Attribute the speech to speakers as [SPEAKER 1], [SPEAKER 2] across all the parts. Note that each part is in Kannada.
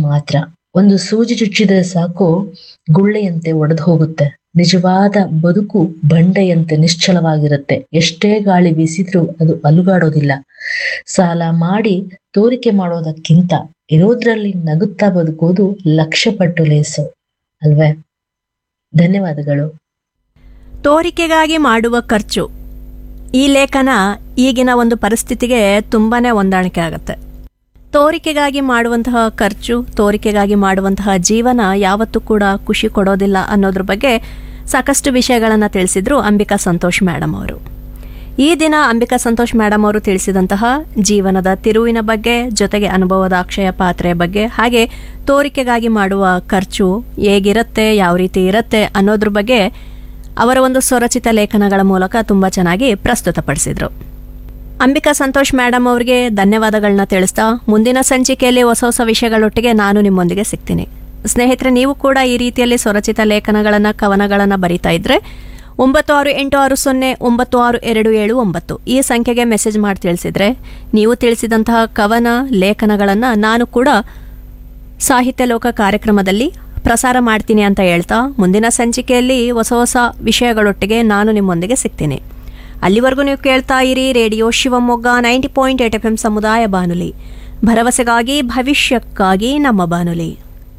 [SPEAKER 1] ಮಾತ್ರ ಒಂದು ಸೂಜಿ ಚುಚ್ಚಿದರೆ ಸಾಕು ಗುಳ್ಳೆಯಂತೆ ಒಡೆದು ಹೋಗುತ್ತೆ ನಿಜವಾದ ಬದುಕು ಬಂಡೆಯಂತೆ ನಿಶ್ಚಲವಾಗಿರುತ್ತೆ ಎಷ್ಟೇ ಗಾಳಿ ಬೀಸಿದ್ರೂ ಅದು ಅಲುಗಾಡೋದಿಲ್ಲ ಸಾಲ ಮಾಡಿ ತೋರಿಕೆ ಮಾಡೋದಕ್ಕಿಂತ ಇರೋದ್ರಲ್ಲಿ ನಗುತ್ತಾ ಬದುಕೋದು ಲಕ್ಷ ಪಟ್ಟು ಲೇಸು ಅಲ್ವೇ ಧನ್ಯವಾದಗಳು
[SPEAKER 2] ತೋರಿಕೆಗಾಗಿ ಮಾಡುವ ಖರ್ಚು ಈ ಲೇಖನ ಈಗಿನ ಒಂದು ಪರಿಸ್ಥಿತಿಗೆ ತುಂಬಾನೇ ಹೊಂದಾಣಿಕೆ ಆಗುತ್ತೆ ತೋರಿಕೆಗಾಗಿ ಮಾಡುವಂತಹ ಖರ್ಚು ತೋರಿಕೆಗಾಗಿ ಮಾಡುವಂತಹ ಜೀವನ ಯಾವತ್ತೂ ಕೂಡ ಖುಷಿ ಕೊಡೋದಿಲ್ಲ ಅನ್ನೋದ್ರ ಬಗ್ಗೆ ಸಾಕಷ್ಟು ವಿಷಯಗಳನ್ನು ತಿಳಿಸಿದ್ರು ಅಂಬಿಕಾ ಸಂತೋಷ್ ಮೇಡಮ್ ಅವರು ಈ ದಿನ ಅಂಬಿಕಾ ಸಂತೋಷ್ ಮೇಡಮ್ ಅವರು ತಿಳಿಸಿದಂತಹ ಜೀವನದ ತಿರುವಿನ ಬಗ್ಗೆ ಜೊತೆಗೆ ಅನುಭವದ ಅಕ್ಷಯ ಪಾತ್ರೆಯ ಬಗ್ಗೆ ಹಾಗೆ ತೋರಿಕೆಗಾಗಿ ಮಾಡುವ ಖರ್ಚು ಹೇಗಿರುತ್ತೆ ಯಾವ ರೀತಿ ಇರುತ್ತೆ ಅನ್ನೋದ್ರ ಬಗ್ಗೆ ಅವರ ಒಂದು ಸ್ವರಚಿತ ಲೇಖನಗಳ ಮೂಲಕ ತುಂಬ ಚೆನ್ನಾಗಿ ಪ್ರಸ್ತುತಪಡಿಸಿದ್ರು ಅಂಬಿಕಾ ಸಂತೋಷ್ ಮೇಡಮ್ ಅವರಿಗೆ ಧನ್ಯವಾದಗಳನ್ನ ತಿಳಿಸ್ತಾ ಮುಂದಿನ ಸಂಚಿಕೆಯಲ್ಲಿ ಹೊಸ ಹೊಸ ವಿಷಯಗಳೊಟ್ಟಿಗೆ ನಾನು ನಿಮ್ಮೊಂದಿಗೆ ಸಿಗ್ತೀನಿ ಸ್ನೇಹಿತರೆ ನೀವು ಕೂಡ ಈ ರೀತಿಯಲ್ಲಿ ಸ್ವರಚಿತ ಲೇಖನಗಳನ್ನು ಕವನಗಳನ್ನು ಬರಿತಾ ಇದ್ರೆ ಒಂಬತ್ತು ಆರು ಎಂಟು ಆರು ಸೊನ್ನೆ ಒಂಬತ್ತು ಆರು ಎರಡು ಏಳು ಒಂಬತ್ತು ಈ ಸಂಖ್ಯೆಗೆ ಮೆಸೇಜ್ ಮಾಡಿ ತಿಳಿಸಿದ್ರೆ ನೀವು ತಿಳಿಸಿದಂತಹ ಕವನ ಲೇಖನಗಳನ್ನು ನಾನು ಕೂಡ ಸಾಹಿತ್ಯ ಲೋಕ ಕಾರ್ಯಕ್ರಮದಲ್ಲಿ ಪ್ರಸಾರ ಮಾಡ್ತೀನಿ ಅಂತ ಹೇಳ್ತಾ ಮುಂದಿನ ಸಂಚಿಕೆಯಲ್ಲಿ ಹೊಸ ಹೊಸ ವಿಷಯಗಳೊಟ್ಟಿಗೆ ನಾನು ನಿಮ್ಮೊಂದಿಗೆ ಸಿಗ್ತೀನಿ ಅಲ್ಲಿವರೆಗೂ ನೀವು ಕೇಳ್ತಾ ಇರಿ radio Shivamogga ninety point eight F M ಸಮುದಾಯ ಬಾನುಲಿ ಭರವಸೆಗಾಗಿ ಭವಿಷ್ಯಕ್ಕಾಗಿ ನಮ್ಮ ಬಾನುಲಿ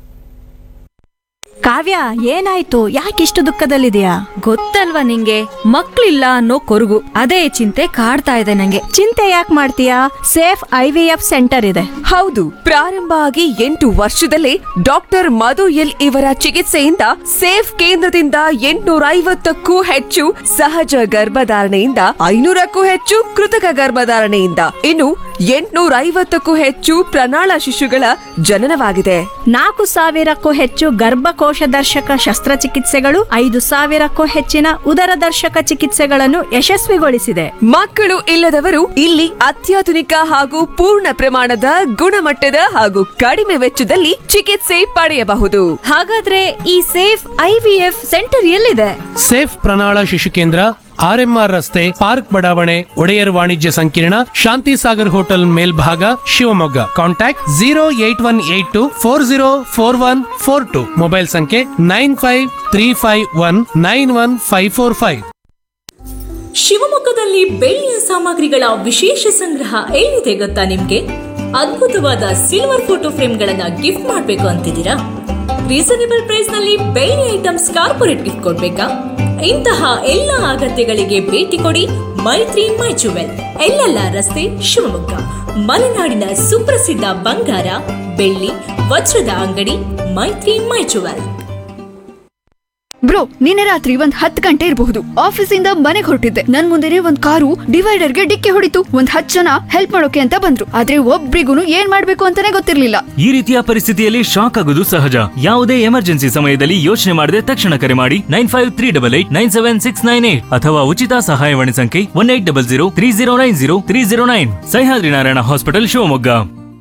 [SPEAKER 2] ಕಾವ್ಯ ಏನಾಯ್ತು ಯಾಕಿಷ್ಟು ದುಃಖದಲ್ಲಿದೆಯಾ
[SPEAKER 3] ಗೊತ್ತಲ್ವಾ ನಿಂಗೆ ಮಕ್ಳಿಲ್ಲ ಅನ್ನೋ ಕೊರಗು ಅದೇ ಚಿಂತೆ ಕಾಡ್ತಾ ಇದೆ ನಂಗೆ
[SPEAKER 2] ಚಿಂತೆ ಯಾಕೆ ಮಾಡ್ತೀಯಾ safe I V F center ಇದೆ
[SPEAKER 4] ಹೌದು ಪ್ರಾರಂಭ ಆಗಿ ಎಂಟು ವರ್ಷದಲ್ಲೇ ಡಾಕ್ಟರ್ ಮಧು ಎಲ್ ಇವರ ಚಿಕಿತ್ಸೆಯಿಂದ ಸೇಫ್ ಕೇಂದ್ರದಿಂದ ಎಂಟುನೂರ ಐವತ್ತಕ್ಕೂ ಹೆಚ್ಚು ಸಹಜ ಗರ್ಭಧಾರಣೆಯಿಂದ ಐನೂರಕ್ಕೂ ಹೆಚ್ಚು ಕೃತಕ ಗರ್ಭಧಾರಣೆಯಿಂದ ಇನ್ನು ಎಂಟುನೂರ ಐವತ್ತಕ್ಕೂ ಹೆಚ್ಚು ಪ್ರಣಾಳ ಶಿಶುಗಳ ಜನನವಾಗಿದೆ
[SPEAKER 2] ನಾಲ್ಕು ಸಾವಿರಕ್ಕೂ ಹೆಚ್ಚು ಗರ್ಭಕೋಶ ದರ್ಶಕ ಶಸ್ತ್ರಚಿಕಿತ್ಸೆಗಳು ಐದು ಸಾವಿರಕ್ಕೂ ಹೆಚ್ಚಿನ ಉದರ ದರ್ಶಕ ಚಿಕಿತ್ಸೆಗಳನ್ನು ಯಶಸ್ವಿಗೊಳಿಸಿದೆ
[SPEAKER 4] ಮಕ್ಕಳು ಇಲ್ಲದವರು ಇಲ್ಲಿ ಅತ್ಯಾಧುನಿಕ ಹಾಗೂ ಪೂರ್ಣ ಪ್ರಮಾಣದ ಗುಣಮಟ್ಟದ ಹಾಗೂ ಕಡಿಮೆ ವೆಚ್ಚದಲ್ಲಿ ಚಿಕಿತ್ಸೆ ಪಡೆಯಬಹುದು
[SPEAKER 3] ಹಾಗಾದ್ರೆ ಈ safe I V F center ಎಲ್ಲಿದೆ
[SPEAKER 5] ಸೇಫ್ ಪ್ರಣಾಳ ಶಿಶು ಕೇಂದ್ರ ಆರ್ಎಂಆರ್ ರಸ್ತೆ ಪಾರ್ಕ್ ಬಡಾವಣೆ ಒಡೆಯರ್ ವಾಣಿಜ್ಯ ಸಂಕೀರ್ಣ ಶಾಂತಿ ಸಾಗರ್ ಹೋಟೆಲ್ ಮೇಲ್ಭಾಗ Shivamogga contact zero eight one eight two four zero four one four two mobile ಸಂಖ್ಯೆ nine five three five one nine one five four five
[SPEAKER 6] ಶಿವಮೊಗ್ಗದಲ್ಲಿ ಬೆಳ್ಳಿಯ ಸಾಮಗ್ರಿಗಳ ವಿಶೇಷ ಸಂಗ್ರಹ ಎಲ್ಲಿದೆ ಗೊತ್ತಾ ನಿಮ್ಗೆ ಅದ್ಭುತವಾದ ಸಿಲ್ವರ್ ಫೋಟೋ ಫ್ರೇಮ್ಗಳನ್ನ ಗಿಫ್ಟ್ ಮಾಡ್ಬೇಕು ಅಂತಿದ್ದೀರಾ ರೀಸನೇಬಲ್ ಪ್ರೈಸ್ ನಲ್ಲಿ ಬೆಳ್ಳಿ ಐಟಮ್ಸ್ ಕಾರ್ಪೊರೇಟ್ ಗಿಫ್ಟ್ ಕೊಡ್ಬೇಕಾ ಇಂತಹ ಎಲ್ಲ ಅಗತ್ಯಗಳಿಗೆ ಭೇಟಿ ಕೊಡಿ ಮೈತ್ರಿ ಮೈ ಜುವೆಲ್ ಎಲ್ಲೆಲ್ಲ ರಸ್ತೆ ಶಿವಮೊಗ್ಗ ಮಲೆನಾಡಿನ ಸುಪ್ರಸಿದ್ಧ ಬಂಗಾರ ಬೆಳ್ಳಿ ವಜ್ರದ ಅಂಗಡಿ ಮೈತ್ರಿ ಮೈ ಜುವೆಲ್
[SPEAKER 7] ಬ್ರೋ ನಿನ್ನೆ ರಾತ್ರಿ ಒಂದ್ ಹತ್ ಗಂಟೆ ಇರಬಹುದು ಆಫೀಸಿಂದ ಮನೆಗೆ ಹೊರಟಿದ್ದೆ ನನ್ ಮುಂದೆನೆ ಒಂದ್ ಕಾರು ಡಿವೈಡರ್ಗೆ ಡಿಕ್ಕಿ ಹೊಡಿತು ಒಂದ್ ಹತ್ ಜನ ಹೆಲ್ಪ್ ಮಾಡೋಕೆ ಅಂತ ಬಂದ್ರು ಆದ್ರೆ ಒಬ್ರಿಗೂ ಏನ್ ಮಾಡ್ಬೇಕು ಅಂತಾನೆ ಗೊತ್ತಿರ್ಲಿಲ್ಲ
[SPEAKER 8] ಈ ರೀತಿಯ ಪರಿಸ್ಥಿತಿಯಲ್ಲಿ ಶಾಕ್ ಆಗುವುದು ಸಹಜ ಯಾವುದೇ ಎಮರ್ಜೆನ್ಸಿ ಸಮಯದಲ್ಲಿ ಯೋಚನೆ ಮಾಡದೆ ತಕ್ಷಣ ಕರೆ ಮಾಡಿ nine five three double eight nine seven six nine eight ಅಥವಾ ಉಚಿತ ಸಹಾಯವಾಣಿ ಸಂಖ್ಯೆ one eight double zero three zero nine zero three zero nine Sahyadri Narayana hospital Shivamogga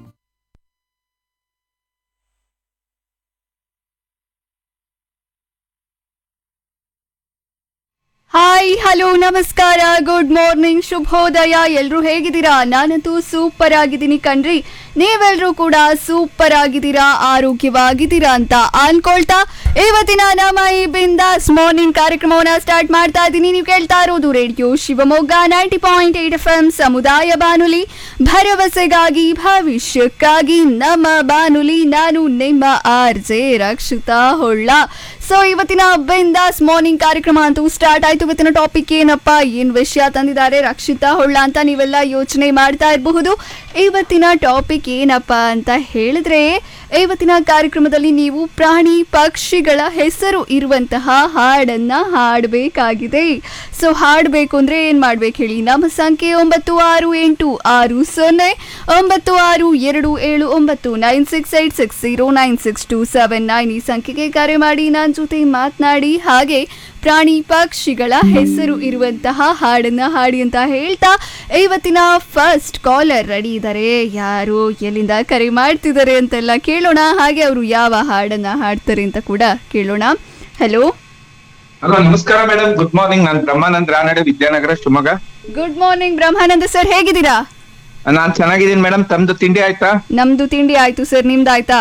[SPEAKER 7] hi hello ನಮಸ್ಕಾರ ಗುಡ್ ಮಾರ್ನಿಂಗ್ ಶುಭೋದಯ ಎಲ್ರು ಹೇಗಿದ್ದೀರಾ ನಾನಂತೂ ಸೂಪರ್ ಆಗಿದ್ದೀನಿ ಕಣ್ರಿ ನೀವೆಲ್ರೂ ಕೂಡ ಸೂಪರ್ ಆಗಿದ್ದೀರಾ ಆರೋಗ್ಯವಾಗಿದ್ದೀರಾ ಅಂತ ಅನ್ಕೊಳ್ತಾ ಇವತ್ತಿನ ನಮ್ಮ ಈ ಬಿಂದಾಸ್ ಮಾರ್ನಿಂಗ್ ಕಾರ್ಯಕ್ರಮವನ್ನ ಸ್ಟಾರ್ಟ್ ಮಾಡ್ತಾ ಇದ್ದೀನಿ ನೀವು ಕೇಳ್ತಾ ಇರೋದು radio Shivamogga ninety point eight F M ಸಮುದಾಯ ಬಾನುಲಿ ಭರವಸೆಗಾಗಿ ಭವಿಷ್ಯಕ್ಕಾಗಿ ನಮ್ಮ ಬಾನುಲಿ ನಾನು ನಿಮ್ಮ R J Rakshita Holla so ಇವತ್ತಿನ ಬಿಂದಾಸ್ ಮಾರ್ನಿಂಗ್ ಕಾರ್ಯಕ್ರಮ ಅಂತೂ ಸ್ಟಾರ್ಟ್ ಆಯ್ತು ಇವತ್ತಿನ ಟಾಪಿಕ್ ಏನಪ್ಪ ಏನ್ ವಿಷಯ ತಂದಿದ್ದಾರೆ ರಕ್ಷಿತಾ ಹೊಳ್ಳ ಅಂತ ನೀವೆಲ್ಲ ಯೋಚನೆ ಮಾಡ್ತಾ ಇರಬಹುದು ಇವತ್ತಿನ ಟಾಪಿಕ್ ಏನಪ್ಪ ಅಂತ ಹೇಳಿದ್ರೆ ಇವತ್ತಿನ ಕಾರ್ಯಕ್ರಮದಲ್ಲಿ ನೀವು ಪ್ರಾಣಿ ಪಕ್ಷಿಗಳ ಹೆಸರು ಇರುವಂತಹ ಹಾಡನ್ನ ಹಾಡಬೇಕಾಗಿದೆ ಸೊ ಹಾಡಬೇಕು ಅಂದ್ರೆ ಏನ್ ಮಾಡ್ಬೇಕು ಹೇಳಿ ನಮ್ಮ ಸಂಖ್ಯೆ ಒಂಬತ್ತು ಆರು ಎಂಟು ಆರು ಸೊನ್ನೆ ಒಂಬತ್ತು ಆರು ಎರಡು ಏಳು ಒಂಬತ್ತು nine six eight six zero nine six two seven nine ಈ ಸಂಖ್ಯೆಗೆ ಕರೆ ಮಾಡಿ ನನ್ನ ಜೊತೆ ಮಾತನಾಡಿ ಹಾಗೆ ಪ್ರಾಣಿ ಪಕ್ಷಿಗಳ ಹೆಸರು ಇರುವಂತಹ ಹಾಡನ್ನ ಹಾಡಿ ಅಂತ ಹೇಳ್ತಾ ಇವತ್ತಿನ ಫಸ್ಟ್ ಕಾಲರ್ ರೆಡಿ ಇದ್ದಾರೆ ಯಾರು ಎಲ್ಲಿಂದ ಕರೆ ಮಾಡ್ತಿದ್ದಾರೆ ಅಂತೆಲ್ಲ ಕೇಳೋಣ ಹಾಗೆ ಅವರು ಯಾವ ಹಾಡನ್ನ ಹಾಡ್ತಾರೆ ಅಂತ ಕೂಡ ಕೇಳೋಣ ಹಲೋ
[SPEAKER 9] ಹಲೋ ನಮಸ್ಕಾರ ಮೇಡಮ್ ಗುಡ್ ಮಾರ್ನಿಂಗ್ ನಾನು Brahmanand Ranade Vidyanagar Shivamogga
[SPEAKER 7] good morning Brahmananda sir ಹೇಗಿದ್ದೀರಾ
[SPEAKER 9] ನಾನ್ ಚೆನ್ನಾಗಿದ್ದೀನಿ ಮೇಡಮ್ ತಮ್ದು ತಿಂಡಿ ಆಯ್ತಾ
[SPEAKER 7] ನಮ್ದು ತಿಂಡಿ ಆಯ್ತು ಸರ್ ನಿಮ್ದು ಆಯ್ತಾ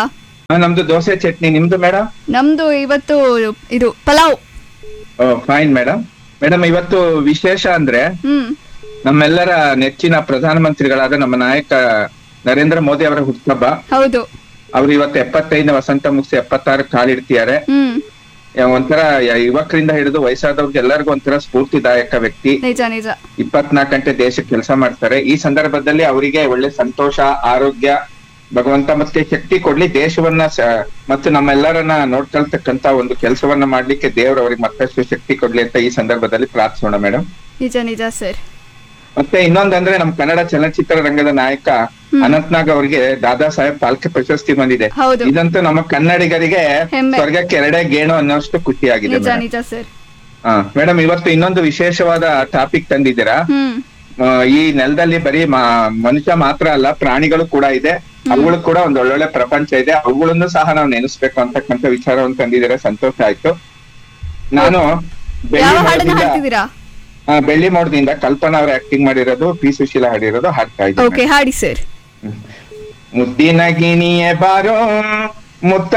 [SPEAKER 9] ಆ, ನಮ್ದು ದೋಸೆ ಚಟ್ನಿ ನಿಮ್ದು ಮೇಡಮ್
[SPEAKER 7] ನಮ್ದು ಇವತ್ತು ಇದು ಪಲಾವ್
[SPEAKER 9] ಓ ಫೈನ್ ಮೇಡಮ್ ಮೇಡಮ್ ಇವತ್ತು ವಿಶೇಷ ಅಂದ್ರೆ
[SPEAKER 7] ಹ್ಮ್
[SPEAKER 9] ನಮ್ಮೆಲ್ಲರ ನೆಚ್ಚಿನ ಪ್ರಧಾನಮಂತ್ರಿಗಳಾದ ನಮ್ಮ ನಾಯಕ ನರೇಂದ್ರ ಮೋದಿ ಅವರ ಹುಟ್ಟುಹಬ್ಬ
[SPEAKER 7] ಹೌದು
[SPEAKER 9] ಅವ್ರು ಇವತ್ತು ಎಪ್ಪತ್ತೈದನೇ ವಸಂತ ಮುಗಿಸಿ ಎಪ್ಪತ್ತಾರು ಕಾಲಿಡ್ತಿದ್ದಾರೆ
[SPEAKER 7] ಹ್ಮ್
[SPEAKER 9] ಯಾ- ಒಂಥರ ಯ- ಯುವಕರಿಂದ ಹಿಡಿದು ವಯಸ್ಸಾದವ್ರಿಗೆ ಎಲ್ಲರಿಗೂ ಒಂಥರ ಸ್ಫೂರ್ತಿದಾಯಕ ವ್ಯಕ್ತಿ
[SPEAKER 7] ನಿಜ ನಿಜ
[SPEAKER 9] ಇಪ್ಪತ್ನಾಲ್ಕು ಗಂಟೆ ದೇಶಕ್ಕೆ ಕೆಲಸ ಮಾಡ್ತಾರೆ ಈ ಸಂದರ್ಭದಲ್ಲಿ ಅವರಿಗೆ ಒಳ್ಳೆ ಸಂತೋಷ ಆರೋಗ್ಯ ಭಗವಂತ ಮತ್ತೆ ಶಕ್ತಿ ಕೊಡ್ಲಿ ದೇಶವನ್ನ ಸ- ಮತ್ತು ನಮ್ಮೆಲ್ಲರನ್ನ ನೋಡ್ಕೊಳ್ತಕ್ಕಂತ ಒಂದು ಕೆಲಸವನ್ನ ಮಾಡ್ಲಿಕ್ಕೆ ದೇವರು ಅವ್ರಿಗೆ ಮತ್ತಷ್ಟು ಶಕ್ತಿ ಕೊಡ್ಲಿ ಅಂತ ಈ ಸಂದರ್ಭದಲ್ಲಿ ಪ್ರಾರ್ಥಿಸೋಣ ಮೇಡಮ್
[SPEAKER 7] ನಿಜ ನಿಜ ಸರ್
[SPEAKER 9] ಮತ್ತೆ ಇನ್ನೊಂದಂದ್ರೆ ನಮ್ ಕನ್ನಡ ಚಲನಚಿತ್ರ ರಂಗದ ನಾಯಕ ಅನಂತ್ನಾಗ್ ಅವರಿಗೆ ದಾದಾ ಸಾಹೇಬ್ ಪಾಲ್ಕೆ ಪ್ರಶಸ್ತಿ ಬಂದಿದೆ
[SPEAKER 7] ಹೌದು.
[SPEAKER 9] ಇದಂತೂ ನಮ್ಮ ಕನ್ನಡಿಗರಿಗೆ
[SPEAKER 7] ಹೆಮ್ಮೆ.
[SPEAKER 9] ಸ್ವರ್ಗಕ್ಕೆ ಎರಡೇ ಗೇಣು ಅನ್ನೋಷ್ಟು ಖುಷಿಯಾಗಿದೆ
[SPEAKER 7] ನಿಜ
[SPEAKER 9] ಮೇಡಮ್
[SPEAKER 7] ನಿಜ ಸರ್
[SPEAKER 9] ಹಾ ಮೇಡಮ್ ಇವತ್ತು ಇನ್ನೊಂದು ವಿಶೇಷವಾದ ಟಾಪಿಕ್ ತಂದಿದ್ದೀರಾ
[SPEAKER 7] ಹ್ಮ್
[SPEAKER 9] ಆ, ಈ ನೆಲದಲ್ಲಿ ಬರೀ ಮ- ಮನುಷ್ಯ ಮಾತ್ರ ಅಲ್ಲ ಪ್ರಾಣಿಗಳು ಕೂಡ ಇದೆ ಅವುಗಳು ಕೂಡ ಒಂದು ಒಳ್ಳೊಳ್ಳೆ ಪ್ರಪಂಚ ಇದೆ ಅವುಗಳನ್ನು ಸಹ ನಾವು ನೆನೆಸ್ಬೇಕು ಅಂತಕ್ಕಂಥ ವಿಚಾರವನ್ನು ತಂದಿದ್ದೀರಾ ಸಂತೋಷ ಆಯ್ತು ನಾನು ಬೆಳ್ಳಿ
[SPEAKER 7] ಯಾವ ಹಾಡನ್ನ
[SPEAKER 9] ಮೋಡದಿಂದ-
[SPEAKER 7] ಹಾಡ್ತಿದ್ದೀರಾ
[SPEAKER 9] ಆ, ಬೆಳ್ಳಿ ಮೋಡದಿಂದ ಕಲ್ಪನಾ ಅವ್ರ ಆಕ್ಟಿಂಗ್ ಮಾಡಿರೋದು ಪಿ ಸುಶೀಲಾ ಹಾಡಿರೋದು ಹಾಡ್ತಾ
[SPEAKER 7] ಓಕೆ
[SPEAKER 9] ಇದ್ದೀನಿ
[SPEAKER 7] ಹಾಡಿ ಸರ್
[SPEAKER 9] ಮುದ್ದಿನ ಗಿಣಿಯೇ ಬಾರೋ ಮುತ್ತ